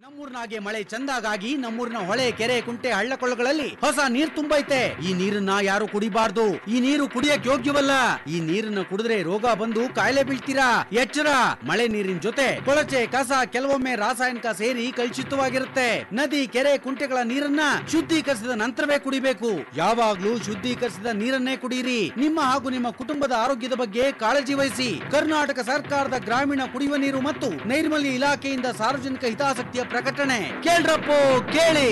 ನಮ್ಮೂರ್ನಾಗೆ ಮಳೆ ಚಂದಾಗಾಗಿ ನಮ್ಮೂರಿನ ಹೊಳೆ ಕೆರೆ ಕುಂಟೆ ಹಳ್ಳಕೊಳ್ಳಗಳಲ್ಲಿ ಹೊಸ ನೀರ್ ತುಂಬೈತೆ ಈ ನೀರನ್ನ ಯಾರು ಕುಡಿಬಾರ್ದು ಈ ನೀರು ಕುಡಿಯಕ್ ಯೋಗ್ಯವಲ್ಲ ಈ ನೀರನ್ನ ಕುಡಿದ್ರೆ ರೋಗ ಬಂದು ಕಾಯಿಲೆ ಬೀಳ್ತೀರಾ ಎಚ್ಚರ ಮಳೆ ನೀರಿನ ಜೊತೆ ಕೊಳಚೆ ಕಸ ಕೆಲವೊಮ್ಮೆ ರಾಸಾಯನಿಕ ಸೇರಿ ಕಲುಷಿತವಾಗಿರುತ್ತೆ ನದಿ ಕೆರೆ ಕುಂಟೆಗಳ ನೀರನ್ನ ಶುದ್ಧೀಕರಿಸಿದ ನಂತರವೇ ಕುಡಿಬೇಕು ಯಾವಾಗ್ಲೂ ಶುದ್ಧೀಕರಿಸಿದ ನೀರನ್ನೇ ಕುಡಿಯಿರಿ ನಿಮ್ಮ ಹಾಗೂ ನಿಮ್ಮ ಕುಟುಂಬದ ಆರೋಗ್ಯದ ಬಗ್ಗೆ ಕಾಳಜಿ ವಹಿಸಿ ಕರ್ನಾಟಕ ಸರ್ಕಾರದ ಗ್ರಾಮೀಣ ಕುಡಿಯುವ ನೀರು ಮತ್ತು ನೈರ್ಮಲ್ಯ ಇಲಾಖೆಯಿಂದ ಸಾರ್ವಜನಿಕ ಹಿತಾಸಕ್ತಿಯ ಪ್ರಕಟಣೆ ಕೇಳ್ರಪ್ಪೋ ಕೇಳಿ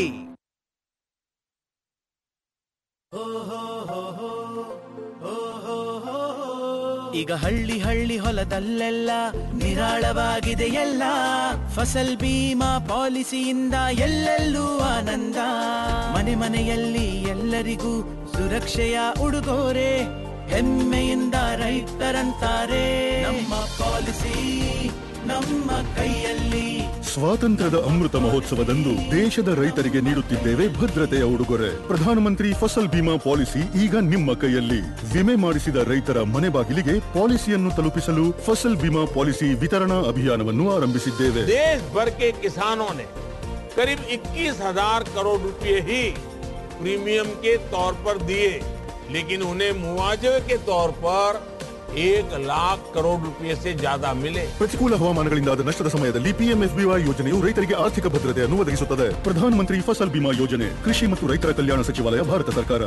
ಈಗ ಹಳ್ಳಿ ಹಳ್ಳಿ ಹೊಲದಲ್ಲೆಲ್ಲ ನಿರಾಳವಾಗಿದೆ ಎಲ್ಲ ಫಸಲ್ ಬೀಮಾ ಪಾಲಿಸಿಯಿಂದ ಎಲ್ಲೆಲ್ಲೂ ಆನಂದ ಮನೆ ಮನೆಯಲ್ಲಿ ಎಲ್ಲರಿಗೂ ಸುರಕ್ಷೆಯ ಉಡುಗೊರೆ ಹೆಮ್ಮೆಯಿಂದ ರೈತರಂತಾರೆ ನಮ್ಮ ಪಾಲಿಸಿ ನಮ್ಮ ಕೈಯಲ್ಲಿ ಸ್ವಾತಂತ್ರ್ಯದ ಅಮೃತ ಮಹೋತ್ಸವದಂದು ದೇಶದ ರೈತರಿಗೆ ನೀಡುತ್ತಿದ್ದೇವೆ ಭದ್ರತೆಯ ಉಡುಗೊರೆ ಪ್ರಧಾನಮಂತ್ರಿ ಫಸಲ್ ಬಿಮಾ ಪಾಲಿಸಿ ಈಗ ನಿಮ್ಮ ಕೈಯಲ್ಲಿ ವಿಮೆ ಮಾಡಿಸಿದ ರೈತರ ಮನೆ ಬಾಗಿಲಿಗೆ ಪಾಲಿಸಿಯನ್ನು ತಲುಪಿಸಲು ಫಸಲ್ ಬಿಮಾ ಪಾಲಿಸಿ ವಿತರಣಾ ಅಭಿಯಾನವನ್ನು ಆರಂಭಿಸಿದ್ದೇವೆ देश भर के किसानों ने करीब 21,000 करोड़ रुपए ही प्रीमियम के तौर पर दिए लेकिन उन्हें मुआवजे के तौर पर एक लाख करोड़ रुपए से ज्यादा मिले ಪ್ರತಿಕೂಲ ಹವಾಮಾನಗಳಿಂದಾದ ನಷ್ಟದ ಸಮಯದಲ್ಲಿ ಪಿಎಂಎಫ್ಬಿವೈ ಯೋಜನೆಯು ರೈತರಿಗೆ ಆರ್ಥಿಕ ಭದ್ರತೆಯನ್ನು ಒದಗಿಸುತ್ತದೆ ಪ್ರಧಾನಮಂತ್ರಿ ಫಸಲ್ ಬಿಮಾ ಯೋಜನೆ ಕೃಷಿ ಮತ್ತು ರೈತರ ಕಲ್ಯಾಣ ಸಚಿವಾಲಯ ಭಾರತ ಸರ್ಕಾರ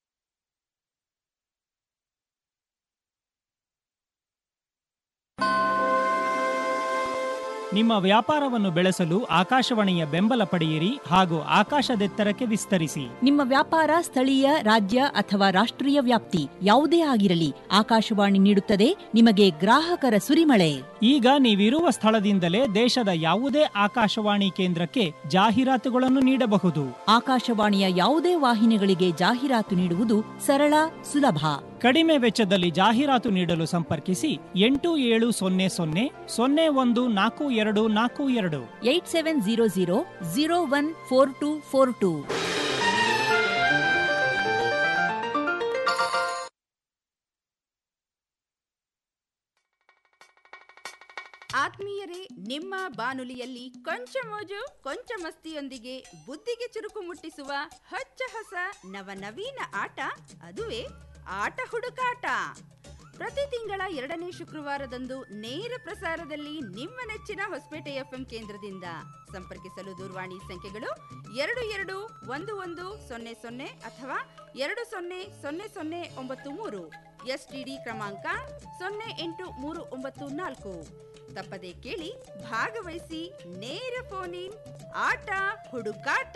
ನಿಮ್ಮ ವ್ಯಾಪಾರವನ್ನು ಬೆಳೆಸಲು ಆಕಾಶವಾಣಿಯ ಬೆಂಬಲ ಪಡೆಯಿರಿ ಹಾಗೂ ಆಕಾಶದೆತ್ತರಕ್ಕೆ ವಿಸ್ತರಿಸಿ ನಿಮ್ಮ ವ್ಯಾಪಾರ ಸ್ಥಳೀಯ ರಾಜ್ಯ ಅಥವಾ ರಾಷ್ಟ್ರೀಯ ವ್ಯಾಪ್ತಿ ಯಾವುದೇ ಆಗಿರಲಿ ಆಕಾಶವಾಣಿ ನೀಡುತ್ತದೆ ನಿಮಗೆ ಗ್ರಾಹಕರ ಸುರಿಮಳೆ ಈಗ ನೀವಿರುವ ಸ್ಥಳದಿಂದಲೇ ದೇಶದ ಯಾವುದೇ ಆಕಾಶವಾಣಿ ಕೇಂದ್ರಕ್ಕೆ ಜಾಹೀರಾತುಗಳನ್ನು ನೀಡಬಹುದು ಆಕಾಶವಾಣಿಯ ಯಾವುದೇ ವಾಹಿನಿಗಳಿಗೆ ಜಾಹೀರಾತು ನೀಡುವುದು ಸರಳ ಸುಲಭ ಕಡಿಮೆ ವೆಚ್ಚದಲ್ಲಿ ಜಾಹೀರಾತು ನೀಡಲು ಸಂಪರ್ಕಿಸಿ ಎಂಟು ಏಳು ಸೊನ್ನೆ ಸೊನ್ನೆ ಸೊನ್ನೆ ಒಂದು ನಾಲ್ಕು ಎರಡು ನಾಲ್ಕು ಎರಡು eight seven zero zero zero one four two four two ಆತ್ಮೀಯರೇ ನಿಮ್ಮ ಬಾನುಲಿಯಲ್ಲಿ ಕೊಂಚ ಮೋಜು ಕೊಂಚ ಮಸ್ತಿಯೊಂದಿಗೆ ಬುದ್ಧಿಗೆ ಚುರುಕು ಮುಟ್ಟಿಸುವ ಹೊಚ್ಚ ಹೊಸ ನವನವೀನ ಆಟ ಅದುವೇ ಆಟ ಹುಡುಕಾಟ ಪ್ರತಿ ತಿಂಗಳ ಎರಡನೇ ಶುಕ್ರವಾರದಂದು ನೇರ ಪ್ರಸಾರದಲ್ಲಿ ನಿಮ್ಮ ನೆಚ್ಚಿನ ಹೊಸಪೇಟೆ ಎಫ್ಎಂ ಕೇಂದ್ರದಿಂದ ಸಂಪರ್ಕಿಸಲು ದೂರವಾಣಿ ಸಂಖ್ಯೆಗಳು ಎರಡು ಎರಡು ಒಂದು ಒಂದು ಸೊನ್ನೆ ಸೊನ್ನೆ ಅಥವಾ ಎರಡು ಸೊನ್ನೆ ಸೊನ್ನೆ ಸೊನ್ನೆ ಒಂಬತ್ತು ಮೂರು ಎಸ್ಟಿಡಿ ಕ್ರಮಾಂಕ ಸೊನ್ನೆ ಎಂಟು ಮೂರು ಒಂಬತ್ತು ನಾಲ್ಕು ತಪ್ಪದೆ ಕೇಳಿ ಭಾಗವಹಿಸಿ ನೇರ ಫೋನ್ ಇನ್ ಆಟ ಹುಡುಕಾಟ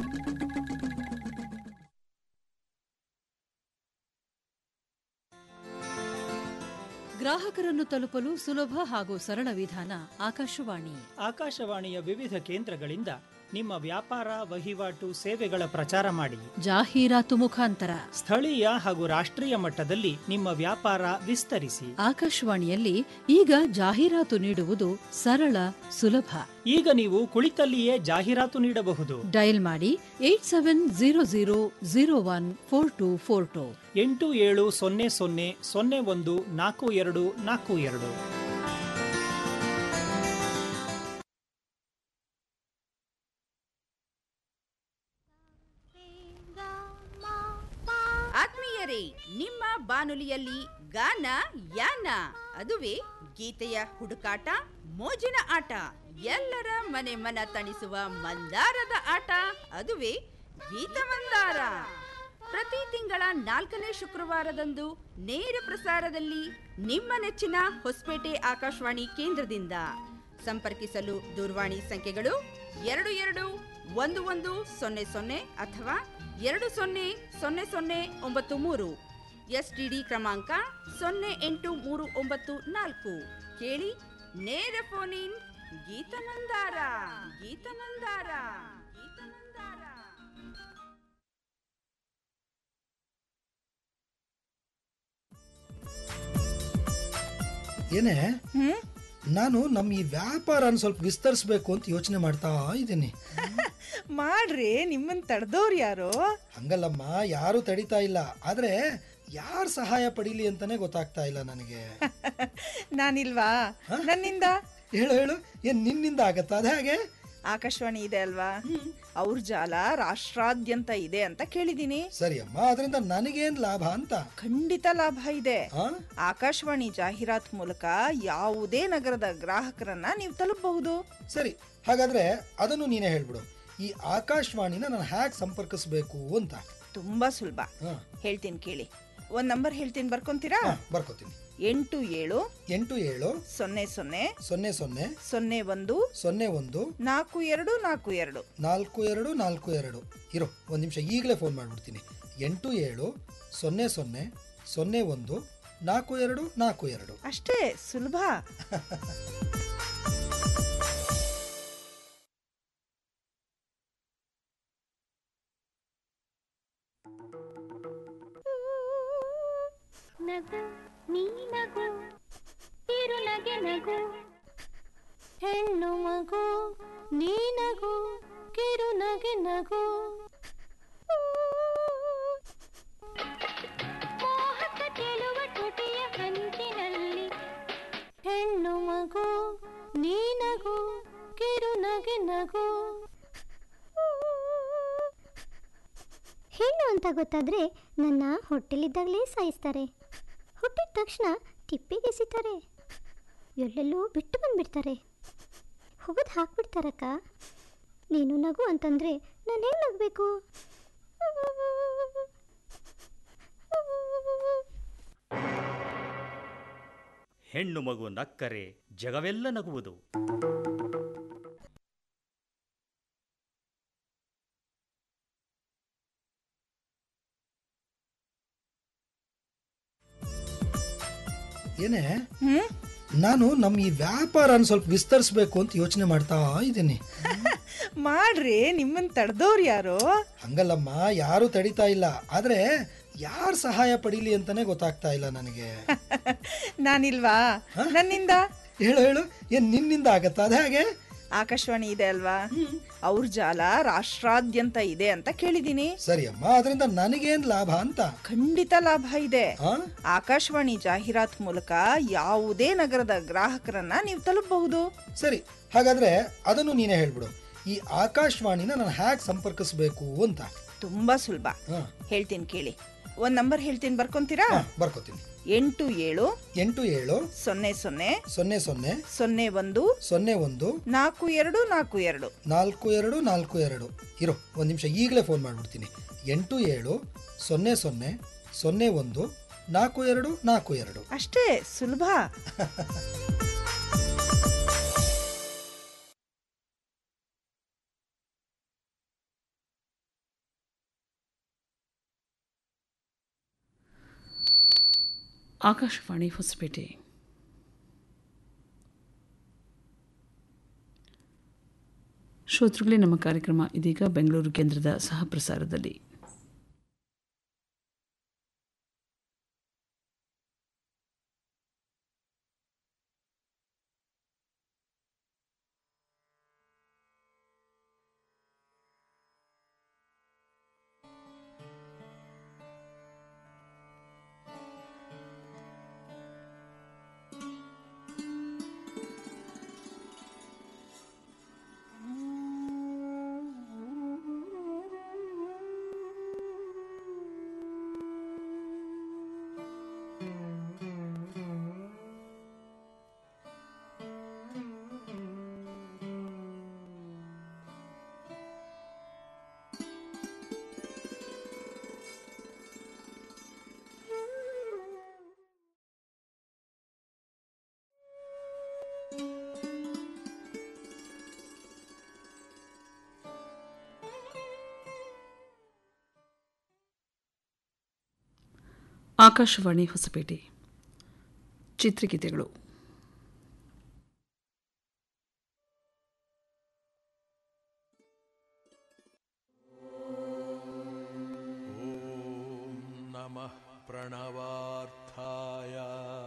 ಗ್ರಾಹಕರನ್ನು ತಲುಪಲು ಸುಲಭ ಹಾಗೂ ಸರಳ ವಿಧಾನ ಆಕಾಶವಾಣಿ ಆಕಾಶವಾಣಿಯ ವಿವಿಧ ಕೇಂದ್ರಗಳಿಂದ ನಿಮ್ಮ ವ್ಯಾಪಾರ ವಹಿವಾಟು ಸೇವೆಗಳ ಪ್ರಚಾರ ಮಾಡಿ ಜಾಹೀರಾತು ಮುಖಾಂತರ ಸ್ಥಳೀಯ ಹಾಗೂ ರಾಷ್ಟ್ರೀಯ ಮಟ್ಟದಲ್ಲಿ ನಿಮ್ಮ ವ್ಯಾಪಾರ ವಿಸ್ತರಿಸಿ ಆಕಾಶವಾಣಿಯಲ್ಲಿ ಈಗ ಜಾಹೀರಾತು ನೀಡುವುದು ಸರಳ ಸುಲಭ ಈಗ ನೀವು ಕುಳಿತಲ್ಲಿಯೇ ಜಾಹೀರಾತು ನೀಡಬಹುದು ಡಯಲ್ ಮಾಡಿ eight seven zero zero zero one four two four two ಎಂಟು ಏಳು ಸೊನ್ನೆ ಸೊನ್ನೆ ಸೊನ್ನೆ ಒಂದು ನಾಲ್ಕು ಎರಡು ನಾಲ್ಕು ಎರಡು ಆತ್ಮೀಯರೇ ನಿಮ್ಮ ಬಾನುಲಿಯಲ್ಲಿ ಗಾನ ಯಾನ ಅದುವೇ ಗೀತೆಯ ಹುಡುಕಾಟ ಮೋಜಿನ ಆಟ ಎಲ್ಲರ ಮನೆ ಮನ ತಣಿಸುವ ಮಂದಾರದ ಆಟ ಅದುವೇ ಗೀತ ಮಂದಾರ ಪ್ರತಿ ತಿಂಗಳ ನಾಲ್ಕನೇ ಶುಕ್ರವಾರದಂದು ನೇರ ಪ್ರಸಾರದಲ್ಲಿ ನಿಮ್ಮ ನೆಚ್ಚಿನ ಹೊಸಪೇಟೆ ಆಕಾಶವಾಣಿ ಕೇಂದ್ರದಿಂದ ಸಂಪರ್ಕಿಸಲು ದೂರವಾಣಿ ಸಂಖ್ಯೆಗಳು ಎರಡು ಎರಡು ಒಂದು ಒಂದು ಸೊನ್ನೆ ಸೊನ್ನೆ ಅಥವಾ ಎರಡು ಸೊನ್ನೆ ಸೊನ್ನೆ ಸೊನ್ನೆ ಒಂಬತ್ತು ಮೂರು ಎಸ್ಟಿಡಿ ಕ್ರಮಾಂಕ ಸೊನ್ನೆ ಎಂಟು ಮೂರು ಒಂಬತ್ತು ನಾಲ್ಕು ಕೇಳಿ ನೇರ ಫೋನ್ ಇನ್ ಗೀತಮಂದಾರ ಗೀತಮಂದಾರ ಗೀತಮಂದಾರ ಏನೇ ನಾನು ನಮ್ಮ ಈ ವ್ಯಾಪಾರನ ಸ್ವಲ್ಪ ವಿಸ್ತರಿಸ್ಬೇಕು ಅಂತ ಯೋಚನೆ ಮಾಡ್ತಾ ಇದ್ದೀನಿ ಮಾಡ್ರಿ ನಿಮ್ಮನ್ ತಡೆದವ್ರು ಯಾರು ಹಂಗಲ್ಲಮ್ಮ ಯಾರು ತಡಿತಾ ಇಲ್ಲ ಆದ್ರೆ ಯಾರ ಸಹಾಯ ಪಡೀಲಿ ಅಂತಾನೆ ಗೊತ್ತಾಗ್ತಾ ಇಲ್ಲ ನನಗೆ ನಾನಿಲ್ವಾ ನನ್ನಿಂದ ಹೇಳು ಹೇಳು ಏನ್ ನಿನ್ನಿಂದ ಆಗತ್ತಾ ಅದ ಹಾಗೆ ಆಕಾಶವಾಣಿ ಇದೆ ಅಲ್ವಾ ಅವ್ರ ಜಾಲ ರಾಷ್ಟ್ರಾದ್ಯಂತ ಇದೆ ಅಂತ ಕೇಳಿದೀನಿ ಸರಿ ಅಮ್ಮ ಅದರಿಂದ ನನಗೇನ್ ಲಾಭ ಅಂತ ಖಂಡಿತ ಲಾಭ ಇದೆ ಆ? ಆಕಾಶವಾಣಿ ಜಾಹೀರಾತ್ ಮೂಲಕ ಯಾವುದೇ ನಗರದ ಗ್ರಾಹಕರನ್ನ ನೀವು ತಲುಪಬಹುದು ಸರಿ ಹಾಗಾದ್ರೆ ಅದನ್ನು ನೀನೇ ಹೇಳ್ಬಿಡು ಈ ಆಕಾಶವಾಣಿನ ನಾನು ಹ್ಯಾಕ್ ಸಂಪರ್ಕಿಸಬೇಕು ಅಂತ ತುಂಬಾ ಸುಲಭ ಹಾ. ಹೇಳ್ತೀನಿ ಕೇಳಿ ಒಂದ್ ನಂಬರ್ ಹೇಳ್ತೀನಿ ಬರ್ಕೊಂತೀರಾ ಹಾ, ಬರ್ಕೋತೀನಿ ಎಂಟು ಏಳು ಎಂಟು ಏಳು ಸೊನ್ನೆ ಸೊನ್ನೆ ಸೊನ್ನೆ ಸೊನ್ನೆ ಸೊನ್ನೆ ಒಂದು ಸೊನ್ನೆ ಒಂದು ನಾಲ್ಕು ಎರಡು ನಾಲ್ಕು ಎರಡು ನಾಲ್ಕು ಎರಡು ನಾಲ್ಕು ಎರಡು ಇರೋ ಒಂದು ನಿಮಿಷ ಈಗಲೇ ಫೋನ್ ಮಾಡಿಬಿಡ್ತೀನಿ ಎಂಟು ಏಳು ಸೊನ್ನೆ ಸೊನ್ನೆ ಸೊನ್ನೆ ಒಂದು ನಾಲ್ಕು ಎರಡು ನಾಲ್ಕು ಎರಡು ಅಷ್ಟೇ ಸುಲಭ ನಗು ನೀ ನಗು ಇರು ನಗೆ ನಗು ಹೆಣ್ಣು ಮಗು ನೀ ನಗು ಕಿರು ನಗೆ ನಗು ಮೋಹಕ ತೇಲುವ ತುಟಿಯ ಕಂಚಿನಲ್ಲಿ ಹೆಣ್ಣು ಮಗು ನೀ ನಗು ಕಿರು ನಗೆ ನಗು ಹೆಣ್ಣು ಅಂತ ಗೊತ್ತಾದ್ರೆ ನನ್ನ ಹೊಟ್ಟೆಲಿದ್ದಾಗಲೇ ಸಾಯಿಸ್ತಾರೆ ಹುಟ್ಟಿದ ತಕ್ಷಣ ತಿಪ್ಪಿಗೆಸಿತಾರೆ ಎಲ್ಲೆಲ್ಲೋ ಬಿಟ್ಟು ಬಂದ್ಬಿಡ್ತಾರೆ ಹೋಗೋದು ಹಾಕ್ಬಿಡ್ತಾರಕ್ಕ ನೀನು ನಗು ಅಂತಂದ್ರೆ ನಾನು ಹೆಂಗೆ ನಗಬೇಕು ಹೆಣ್ಣು ಮಗು ನಕ್ಕರೆ ಜಗವೆಲ್ಲ ನಗುವುದು ಏನೇ ನಾನು ನಮ್ಮ ಈ ವ್ಯಾಪಾರನ ಸ್ವಲ್ಪ ವಿಸ್ತರಿಸ್ಬೇಕು ಅಂತ ಯೋಚನೆ ಮಾಡ್ತಾ ಇದ್ದೀನಿ ಮಾಡ್ರಿ ನಿಮ್ಮನ್ ತಡೆದವ್ರು ಯಾರು ಹಂಗಲ್ಲಮ್ಮ ಯಾರು ತಡಿತಾ ಇಲ್ಲ ಆದ್ರೆ ಯಾರ್ ಸಹಾಯ ಪಡೀಲಿ ಅಂತಾನೆ ಗೊತ್ತಾಗ್ತಾ ಇಲ್ಲ ನನಗೆ ನಾನಿಲ್ವಾ ನನ್ನಿಂದ ಹೇಳು ಹೇಳು ಏನ್ ನಿನ್ನಿಂದ ಆಗತ್ತಾ ಅದ ಹಾಗೆ ಆಕಾಶವಾಣಿ ಇದೆ ಅಲ್ವಾ ಅವ್ರ ಜಾಲ ರಾಷ್ಟ್ರಾದ್ಯಂತ ಇದೆ ಅಂತ ಕೇಳಿದೀನಿ ಸರಿ ಅಮ್ಮ ಅದರಿಂದ ನನಗೇನ್ ಲಾಭ ಅಂತ ಖಂಡಿತ ಲಾಭ ಇದೆ ಆ? ಆಕಾಶವಾಣಿ ಜಾಹೀರಾತ್ ಮೂಲಕ ಯಾವುದೇ ನಗರದ ಗ್ರಾಹಕರನ್ನ ನೀವು ತಲುಪಬಹುದು ಸರಿ ಹಾಗಾದ್ರೆ ಅದನ್ನು ನೀನೇ ಹೇಳ್ಬಿಡು ಈ ಆಕಾಶವಾಣಿನ ನಾನು ಹ್ಯಾಕ್ ಸಂಪರ್ಕಿಸಬೇಕು ಅಂತ ತುಂಬಾ ಸುಲಭ ಹಾ. ಹೇಳ್ತೀನಿ ಕೇಳಿ ಒಂದ್ ನಂಬರ್ ಹೇಳ್ತೀನಿ ಬರ್ಕೊಂತೀರಾ ಬರ್ಕೋತೀನಿ ಎಂಟು ಏಳು ಎಂಟು ಏಳು ಸೊನ್ನೆ ಸೊನ್ನೆ ಸೊನ್ನೆ ಸೊನ್ನೆ ಸೊನ್ನೆ ಒಂದು ಸೊನ್ನೆ ಒಂದು ನಾಲ್ಕು ಎರಡು ನಾಲ್ಕು ಎರಡು ನಾಲ್ಕು ಎರಡು ನಾಲ್ಕು ಎರಡು ಇರೋ ಒಂದು ನಿಮಿಷ ಈಗಲೇ ಫೋನ್ ಮಾಡಿಬಿಡ್ತೀನಿ ಎಂಟು ಏಳು ಸೊನ್ನೆ ಸೊನ್ನೆ ಸೊನ್ನೆ ಒಂದು ನಾಲ್ಕು ಎರಡು ನಾಲ್ಕು ಎರಡು ಅಷ್ಟೇ ಸುಲಭ ಆಕಾಶವಾಣಿ ಹೊಸಪೇಟೆ ಶ್ರೋತೃಗಳೇ ನಮ್ಮ ಕಾರ್ಯಕ್ರಮ ಇದೀಗ ಬೆಂಗಳೂರು ಕೇಂದ್ರದ ಸಹ ಪ್ರಸಾರದಲ್ಲಿ ಆಕಾಶವಾಣಿ ಹೊಸಪೇಟೆ ಚಿತ್ರಗೀತೆಗಳು नमः प्रणवार्थाय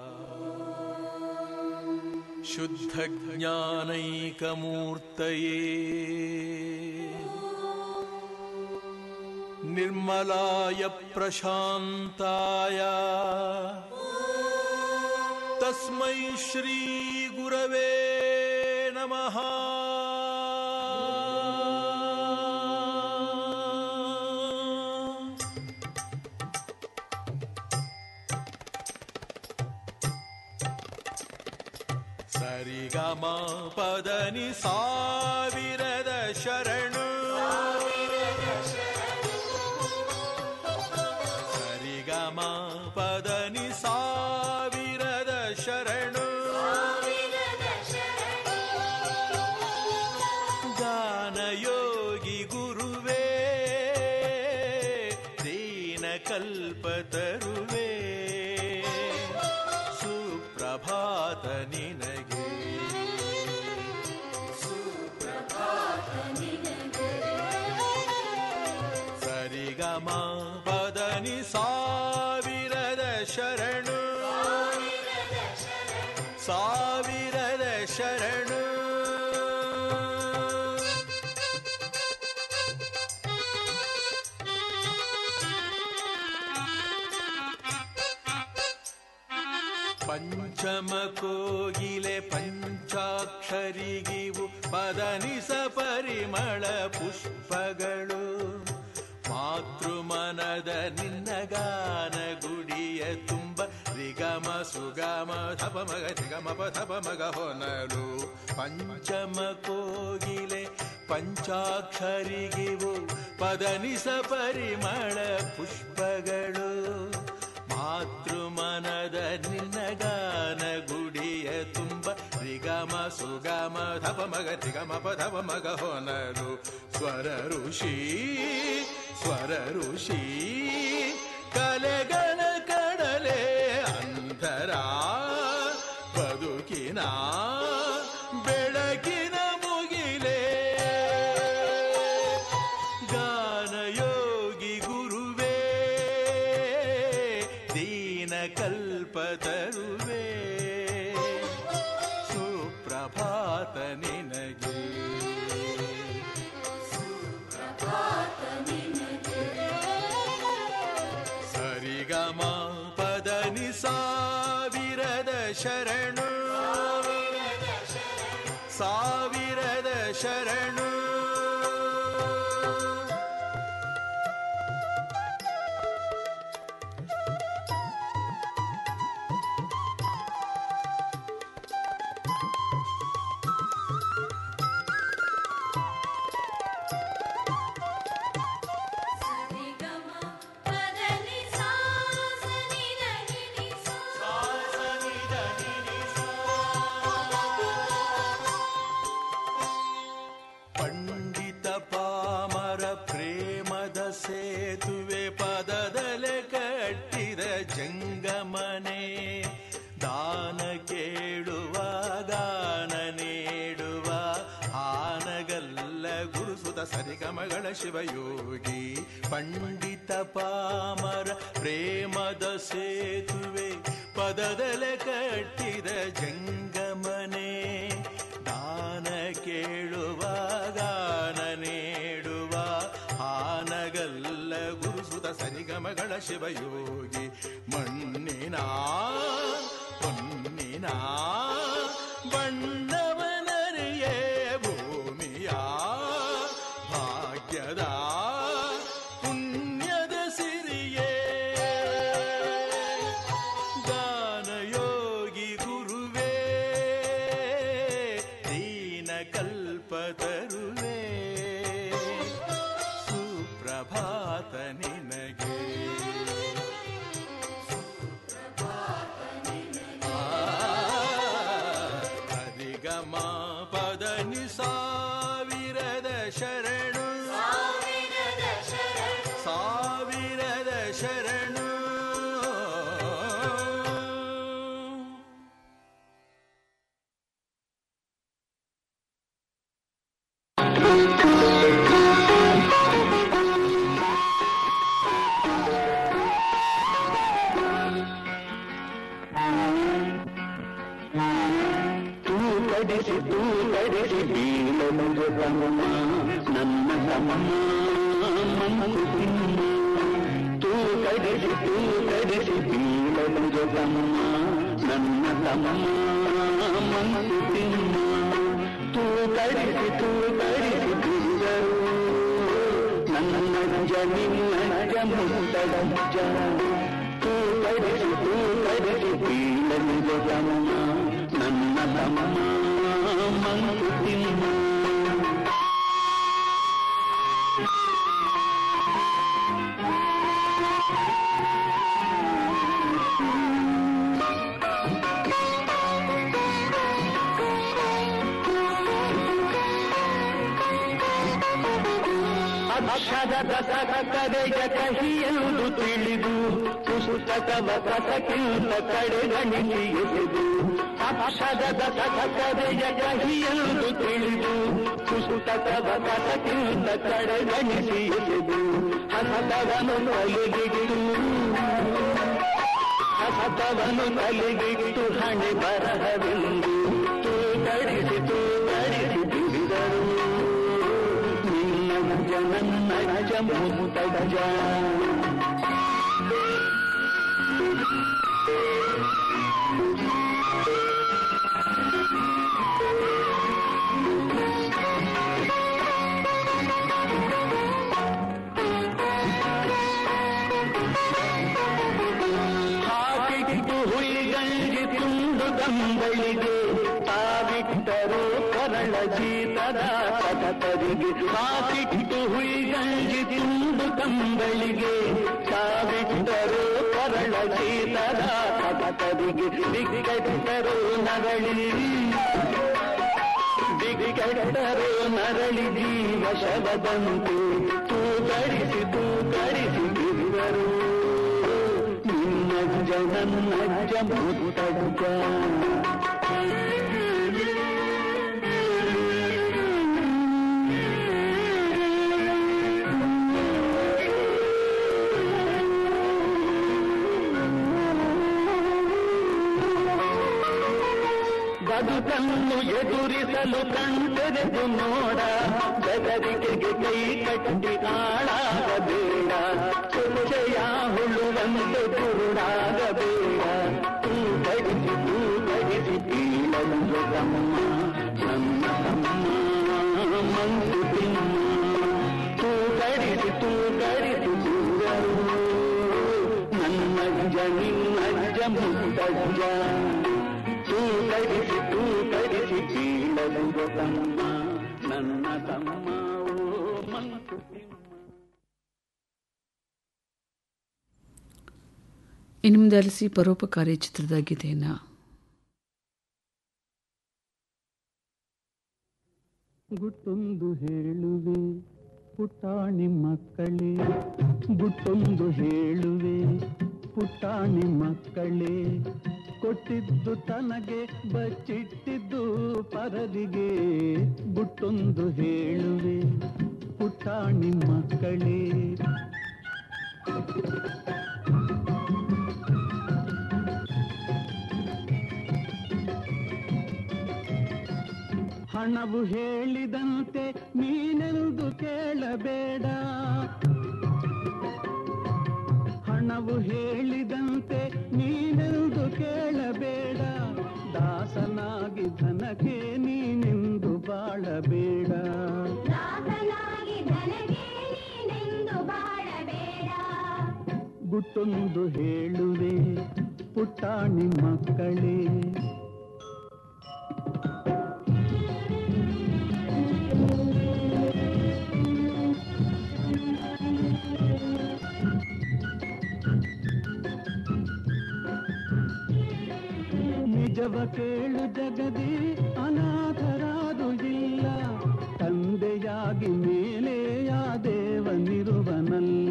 शुद्धज्ञानैकमूर्तये निर्मलाय प्रशान्ताय तस्मै श्रीगुरवे नमः ಸರಿಗಮ ಪದನಿ ಸಾವಿರದ ಶರಣು ಸರಿಗಮ ಪದನಿ ಸಾವಿರದ ಶರಣು ಗಾನಯೋಗಿ ಗುರುವೇ ದೀನ ಕಲ್ಪತರುವೇ ಸುಪ್ರಭಾತ ನಿನಗೆ ಸರಿಗಮ ಪದನಿ ಸಾವಿರದ ಶರಣು ಸಾವಿರದ ಶರಣು ಪಂಚಮ ಕೋಗಿಲೆ ಪಂಚಾಕ್ಷರಿಗಿವು ಪದನಿಸ ಪರಿಮಳ ಪುಷ್ಪಗಳು ಮಾತೃಮನದ ನಿನ್ನ ಗಾನ ಗುಡಿಯ ತುಂಬ ರಿಗಮ ಸುಗಮ ಧಪ ಮಗ ರಿಗಮ ಧಪ ಮಗ ಹೊನಲು ಪಂಚಮ ಕೋಗಿಲೆ ಪಂಚಾಕ್ಷರಿಗಿವು ಪದನಿಸ ಪರಿಮಳ ಪುಷ್ಪಗಳು ಮಾತೃಮನದ ನಿನ್ನ ಗಾನ ಗುಡಿಯ ತುಂಬ ರಿಗಮ ಸುಗಮ ಧಪ ಮಗ ರಿಗಮ ಪಧಪ ಮಗ ಹೊನಲು ಸ್ವರ ಋಷಿ ಸ್ವರ ಋಷಿ ಕಲೆಗಳ ಕಡಲೆ ಅಂತರ ಬದುಕಿನ ಬೆಳಕಿನ ಮುಗಿಲೆ ಗಾನಯೋಗಿ ಗುರುವೇ ದೀನ ಕಲ್ಪತರುವೇ ಸುಪ್ರಭಾತ ನಿನಗೆ ಸರಿಗಮ ಪದನಿ ಸಾವಿರದ ಶರಣು ಸಾವಿರದ ಶರಣು ಪಂಡಿತ ಪಾಮರ ಪ್ರೇಮದ ಸೇತುವೆ ಪದದಲೆ ಕಟ್ಟಿದ ಜಂಗಮನೆ ದಾನ ಕೇಳುವ ಗಾನ ನೀಡುವ ಆನಗಲ್ಲ ಗುರುಸುತ ಸರಿಗಮಗಳ ಶಿವಯೋಗಿ ಪಂಡಿತ ಪಾಮರ ಪ್ರೇಮದ ಸೇತುವೆ ಪದದಲೆ ಕಟ್ಟಿದ ಜಂಗಮನೆ ದಾನ ಕೇಳುವ ಗಾನ ನೀಡುವ ಆನಗಲ್ಲ ಗುರುಸುತ ಸರಿಗಮಗಳ ಶಿವಯೋಗಿ ಮಣ್ಣಿನ ಹೊನ್ನಿನ ಬಣ್ಣವನರಿಯೇ ಭೂಮಿಯ ಭಾಗ್ಯದ ಪುಣ್ಯದ ಸಿರಿಯೇ ಗಾನಯೋಗಿ ಗುರುವೇ ದೀನ ಕಲ್ಪತರುವೇ ಸುಪ್ರಭಾತ ನಿನಗೆ ಹರಿಗಮ ಪದನಿ ಸಾವಿರದ ಶರಣು ಸಾವಿರದ ಶರಣು ತೂಕಡಿಸಿ ತೂಕಡಿಸಿ ಬೀಳಲು ತಮ್ಮ ನನ್ನ ತಮ್ಮ ಮಂಕುತಿಮ್ಮ ತೂಕಡಿಸಿ ತೂಕಡಿಸಿ ಬೀಳಲು ತಮ್ಮ ನನ್ನ ತಮ್ಮ ಮಂಕುತಿಮ್ಮ ತೂಕಡಿಸಿ ತೂಕಡಿಸಿ ಬೀಳಲು ನನ್ನ ಜನಿನ್ನ ಮುತ್ತಡ ತೂಕಡಿಸಿ ತೂಕಡಿಸಿ ಬೀಳಲು ತಮ್ಮ ನನ್ನ ತಮ್ಮ ಮಂಕುತಿಮ್ಮ ಅಕ್ಷರದ ಕಡೆಯ ಕಹಿಯೆಂದು ತಿಳಿದು ಪುಸ್ತಕವ ಕಸಕ್ಕಿಂತ ಕಡೆಗಣಿಸಿ ಎಸೆದು ಅಕ್ಷರದ ಕಡೆಯ ಕಹಿಯೆಂದು ತಿಳಿದು ಪುಸ್ತಕವ ಕಸಕ್ಕಿಂತ ಕಡೆಗಣಿಸಿ ಎಸೆದು ಹಸತವನು ಕಲಿಗಿಟ್ಟು ಹಸತವನು ಕಲಿಗಿಟ್ಟು ಹಣೆ ಬರಹವೆಂದು ತೂಕಡಿಸಿ ತೂಕಡಿಸಿ ಬಿಡಿದರು ನಿನ್ನ ಜನನ್ನ ಮುತ್ತಜ ಹಾಕಿಟ್ಟು ಹುಯಿಗಂಜಿ ತುಂಡು ಕಂಬಳಿಗೆ ತಾವಿಟ್ಟರು ಕರಳ ಜೀತದ ಕಟಕರಿಗೆ ಹಾಕಿಟ್ಟು ಹುಯಿಗಂಜಿ ತುಂಡು ಕಂಬಳಿಗೆ ತಾವಿಟ್ಟರು ಕರಳ ಜೀತದ ಕಟಕರಿಗೆ ದಿಗ್ಗಟ್ಟರು ನರಳಿ ದಿಗ್ಗಟ್ಟರು ನರಳಿ ಜೀವ ಶವದಂತೆ ತೂಕಡಿಸಿ ತೂಕಡಿಸಿ ಬಿರುವರು ನಿನ್ನಜ್ಜ ನನ್ನಜ್ಜ ಮುತ್ತಜ್ಜ ಬದುಕನ್ನು ಎದುರಿಸಲು ಕಣ್ತೆರೆದು ನೋಡ ಬೆದರಿಕೆಗೆ ಕೈ ಕಟ್ಟಿ ಆಳಾಗಬೇಡ ಸುಚಯ ಹುಳುವಂತೆ ಕುರುಡಾಗಬೇಡ ತೂ ಕಡಿಸಿ ತೂ ಕಡಿಸಿ ಬೀಳಲು ತಮ್ಮ ನನ್ನ ತಮ್ಮ ಮಂಕು ತಿಮ್ಮ ತೂ ಕಡಿಸಿ ತೂ ಕಡಿಸಿ ದೂರರು ನನ್ನಜ್ಜ ನಿನ್ನಜ್ಜ ಮುತ್ತಜ್ಜ ತೂ ಕಡಿಸಿ ತೂ ಕಡಿಸಿ ಬೀಳಲು ತಮ್ಮ ನನ್ನ ತಮ್ಮ ಓ ಮಂಕು ಇನ್ನು ಮುಂದೆ ಆಲಿಸಿ ಪರೋಪಕಾರಿ ಚಿತ್ರದ ಗೀತೆಯನ್ನು ಗುಟ್ಟೊಂದು ಹೇಳುವೆ ಪುಟ್ಟಾಣಿ ಮಕ್ಕಳೇ ಗುಟ್ಟೊಂದು ಹೇಳುವೆ ಪುಟ್ಟಾಣಿ ಮಕ್ಕಳೇ ಕೊಟ್ಟಿದ್ದು ತನಗೆ ಬಚ್ಚಿಟ್ಟಿದ್ದು ಪರದಿಗೆ ಗುಟ್ಟೊಂದು ಹೇಳುವೆ ಪುಟ್ಟಾಣಿ ಮಕ್ಕಳೇ ಹಣವು ಹೇಳಿದಂತೆ ನೀನೆಂದು ಕೇಳಬೇಡ ಹಣವು ಹೇಳಿದಂತೆ ನೀನೆಂದು ಕೇಳಬೇಡ ದಾಸನಾಗಿ ಧನಕ್ಕೆ ನೀನೆಂದು ಬಾಳಬೇಡ ಗುಟ್ಟೊಂದು ಹೇಳುವೆ ಪುಟ್ಟಾಣಿ ಮಕ್ಕಳೇ ನಿಜವ ಕೇಳು ಜಗದಿ ಅನಾಥರಾದು ಇಲ್ಲ ತಂದೆಯಾಗಿ ಮೇಲೆ ಆ ದೇವನಿರುವನಲ್ಲ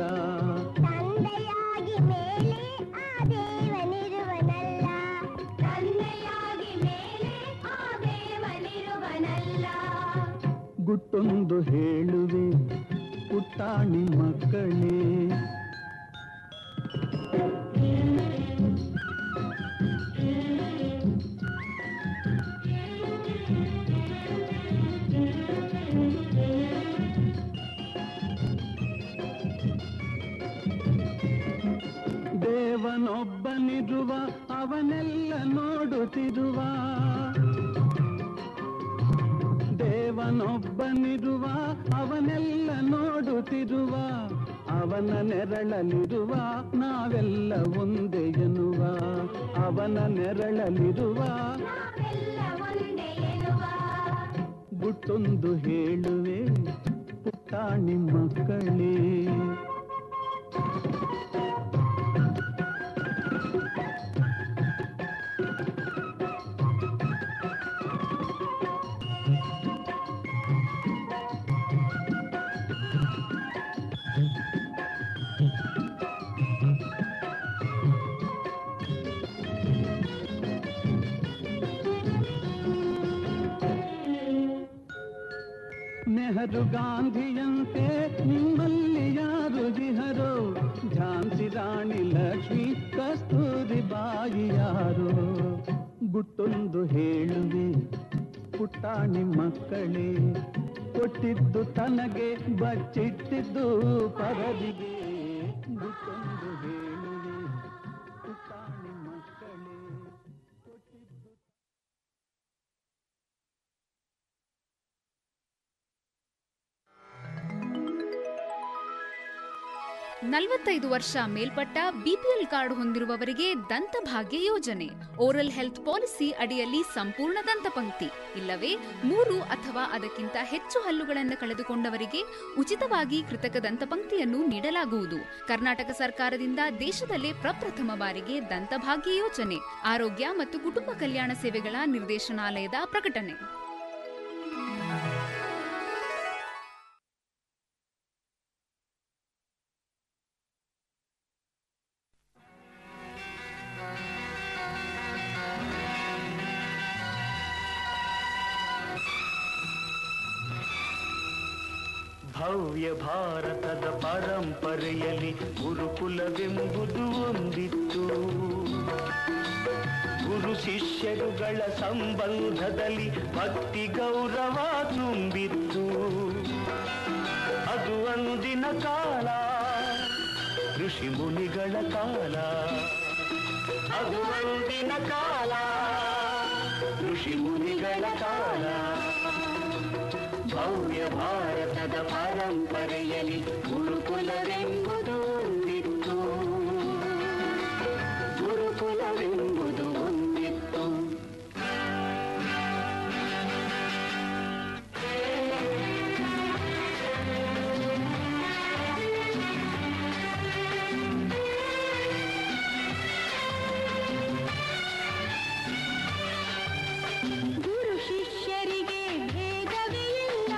ಗುಟ್ಟೊಂದು ಹೇಳುವೆ ಪುಟ್ಟಾಣಿ ಮಕ್ಕಳೇ ದೇವನೊಬ್ಬನಿರುವ ಅವನೆಲ್ಲ ನೋಡುತ್ತಿರುವ ದೇವ ಅವನೊಬ್ಬನಿರುವ ಅವನೆಲ್ಲ ನೋಡುತ್ತಿರುವ ಅವನ ನೆರಳಲಿರುವ ನಾವೆಲ್ಲ ಒಂದೇ ಎನ್ನುವ ಅವನ ನೆರಳಲಿರುವ ಗುಟ್ಟೊಂದು ಹೇಳುವೆ ಪುಟ್ಟಾಣಿ ಮಕ್ಕಳೇ ನೆಹರು ಗಾಂಧಿಯಂತೆ ನಿಮ್ಮಲ್ಲಿ ಯಾರು ಜಿಹರೋ ಝಾನ್ಸಿ ರಾಣಿ ಲಕ್ಷ್ಮಿ ಕಸ್ತೂರಿ ಬಾಯಿ ಯಾರು ಗುಟ್ಟೊಂದು ಹೇಳುವೆ ಪುಟ್ಟಾಣಿ ಮಕ್ಕಳೇ ಕೊಟ್ಟಿದ್ದು ತನಗೆ ಬಚ್ಚಿಟ್ಟಿದ್ದು ಪರದಿಗೆ ಗುಟ್ಟೊಂದು ಹೇಳುವೆ ಪುಟ್ಟಾಣಿ ಮಕ್ಕಳೇ ನಲವತ್ತೈದು ವರ್ಷ ಮೇಲ್ಪಟ್ಟ ಬಿಪಿಎಲ್ ಕಾರ್ಡ್ ಹೊಂದಿರುವವರಿಗೆ ದಂತಭಾಗ್ಯ ಯೋಜನೆ ಓರಲ್ ಹೆಲ್ತ್ ಪಾಲಿಸಿ ಅಡಿಯಲ್ಲಿ ಸಂಪೂರ್ಣ ದಂತಪಂಕ್ತಿ ಇಲ್ಲವೇ ಮೂರು ಅಥವಾ ಅದಕ್ಕಿಂತ ಹೆಚ್ಚು ಹಲ್ಲುಗಳನ್ನು ಕಳೆದುಕೊಂಡವರಿಗೆ ಉಚಿತವಾಗಿ ಕೃತಕ ದಂತಪಂಕ್ತಿಯನ್ನು ನೀಡಲಾಗುವುದು ಕರ್ನಾಟಕ ಸರ್ಕಾರದಿಂದ ದೇಶದಲ್ಲೇ ಪ್ರಪ್ರಥಮ ಬಾರಿಗೆ ದಂತಭಾಗ್ಯ ಯೋಜನೆ ಆರೋಗ್ಯ ಮತ್ತು ಕುಟುಂಬ ಕಲ್ಯಾಣ ಸೇವೆಗಳ ನಿರ್ದೇಶನಾಲಯದ ಪ್ರಕಟಣೆ ಭವ್ಯ ಭಾರತದ ಪರಂಪರೆಯಲ್ಲಿ ಗುರುಕುಲವೆಂಬುದು ಒಂದಿತ್ತು ಗುರು ಶಿಷ್ಯರುಗಳ ಸಂಬಂಧದಲ್ಲಿ ಭಕ್ತಿ ಗೌರವ ತುಂಬಿತ್ತು ಅದು ಅಂದಿನ ಕಾಲ ಋಷಿ ಮುನಿಗಳ ಕಾಲ ಅದು ಅಂದಿನ ಕಾಲ ಋಷಿ ಮುನಿಗಳ ಕಾಲ ಭವ್ಯ ಭಾರತದ ಪರಂಪರೆಯಲ್ಲಿ ಗುರುಕುಲವೆಂಬುದು ಒಂದಿತ್ತು ಗುರುಕುಲವೆಂಬುದು ಒಂದಿತ್ತು ಗುರು ಶಿಷ್ಯರಿಗೆ ಭೇದವೇ ಇಲ್ಲ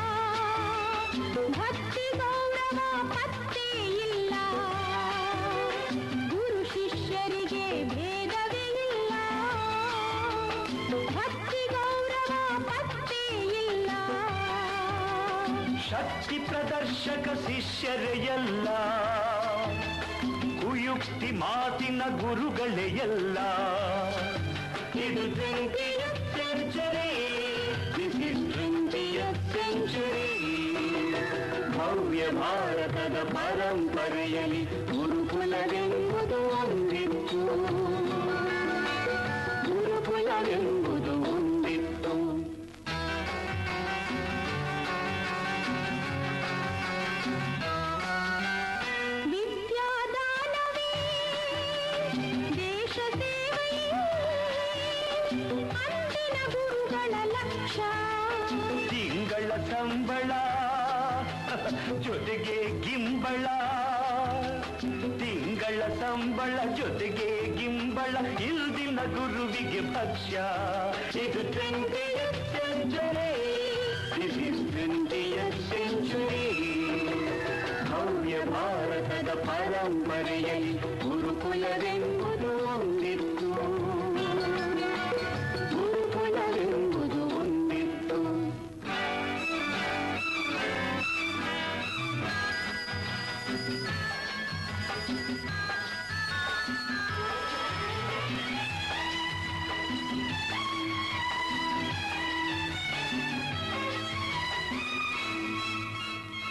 ಭಕ್ತಿ ಗೌರವ ಪತ್ತೇ ಇಲ್ಲ ಗುರು ಶಿಷ್ಯರಿಗೆ ಭೇದವೇ ಇಲ್ಲ ಭಕ್ತಿ ಗೌರವ ಪತ್ತೇ ಇಲ್ಲ ಶಕ್ತಿ ಪ್ರದರ್ಶಕ ಶಿಷ್ಯರೇ ಎಲ್ಲ ಕುಯುಕ್ತಿ ಮಾತಿನ ಗುರುಗಳೇ ಎಲ್ಲ ಇದು twentieth century this is twentieth century ಭವ್ಯ ಭಾರತದ ಪರಂಪರೆಯಲ್ಲಿ ಗುರುಕುಲವೆಂಬುದು ಒಂದಿತ್ತು ಗುರುಕುಲವೆಂಬುದು ಒಂದಿತ್ತು ವಿದ್ಯಾದಾನವೇ ದೇಶ ಸೇವೆಯೇ ಅಂದಿನ ಗುರುಗಳ ಲಕ್ಷ್ಯ ತಿಂಗಳ ಸಂಬಳ ಜೊತೆಗೆ ಗಿಂಬಳ ತಿಂಗಳ ಸಂಬಳ ಜೊತೆಗೆ ಗಿಂಬಳ ಇಲ್ದಿನ ಗುರುವಿಗೆ ಭಕ್ಷ್ಯ ಇದು twentieth century this is twentieth century ಭವ್ಯ ಭಾರತದ ಪರಂಪರೆಯಲ್ಲಿ ಗುರುಕುಲವೆಂಬುದು ಒಂದಿತ್ತು ಗುರುಕುಲವೆಂಬುದು ಒಂದಿತ್ತು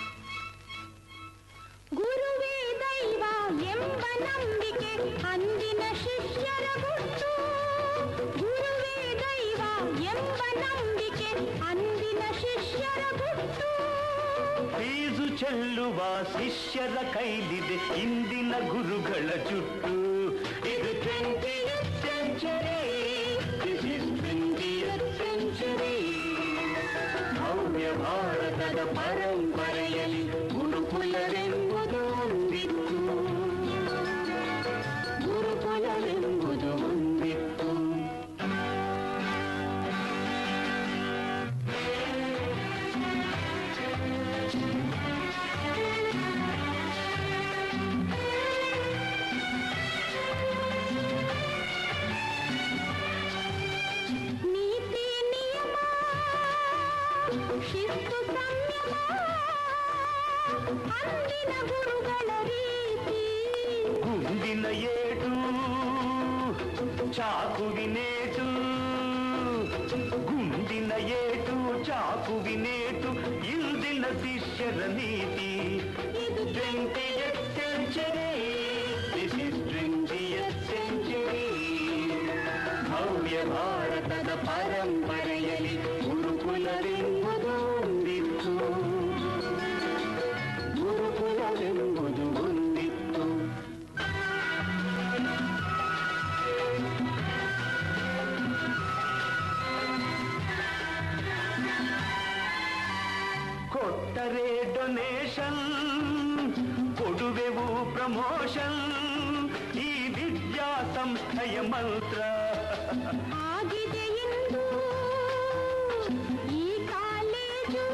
ಗುರುವೇ ದೈವ ಎಂಬ ನಂಬಿಕೆ ಅಂದಿನ ಚೆಲ್ಲುವ ಶಿಷ್ಯರ ಕೈಲಿದೆ ಇಂದಿನ ಗುರುಗಳ ಜುಟ್ಟು ಇದು twentieth century this is twentieth century ಭವ್ಯ ಭಾರತದ ಪರಂಪರೆಯಲ್ಲಿ ಗುರುಕುಲವೆಂಬುದು ಒಂದಿತ್ತು ಗುರುಕುಲವೆಂಬುದು ಒಂದಿತ್ತು ನೀತಿ ನಿಯಮ ಶಿಸ್ತು ಸಂಯಮ ಅಂದಿನ ಗುರುಗಳ ರೀತಿ ಗುಂಡಿನ ಏಟು ಚಾಕುವಿನೇಟು ಗುಂಡಿನ ಏಟು ಚಾಕುವಿನೇಟು ಇಂದಿನ ಶಿಷ್ಯರ ನೀತಿ ಇದು twentieth century this is twentieth century ಭವ್ಯ ಭಾರತದ ಪರಂಪರೆಯಲ್ಲಿ ಗುರುಕುಲವೆಂಬುದು ಒಂದಿತ್ತು ಗುರುಕುಲವೆಂಬುದು ಒಂದಿತ್ತು ಕೊಟ್ಟರೆ ಡೊನೇಷನ್ ಕೊಡುವೆವು ಪ್ರಮೋಷನ್ ಈ ವಿದ್ಯಾ ಸಂಸ್ಥೆಯ ಮಂತ್ರ ಆಗಿದೆ ಇಂದು ಈ ಕಾಲೇಜು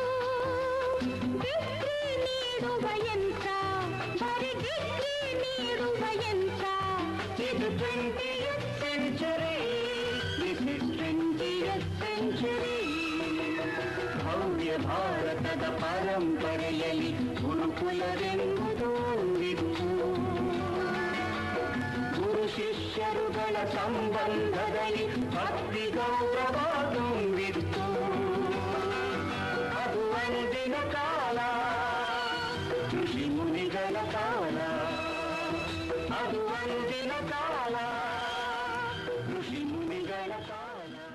ಡಿಗ್ರಿ ನೀಡುವ ಯಂತ್ರ ಬರೀ ಡಿಗ್ರಿ ನೀಡುವ ಯಂತ್ರ ಇದು twentieth century this is twentieth century ಭವ್ಯ ಭಾರತದ ಪರಂಪರೆಯಲ್ಲಿ ಗುರುಕುಲವೆಂಬುದು ಒಂದಿತ್ತು ಗುರು ಶಿಷ್ಯರುಗಳ ಸಂಬಂಧದಲ್ಲಿ ಭಕ್ತಿ ಗೌರವ ತುಂಬಿತ್ತು ಅದು ಒಂದಿನ ಕಾಲ ಋಷಿ ಮುನಿಗಳ ಕಾಲ ಅದು ಒಂದಿನ ಕಾಲ ಋಷಿ ಮುನಿಗಳ ಕಾಲ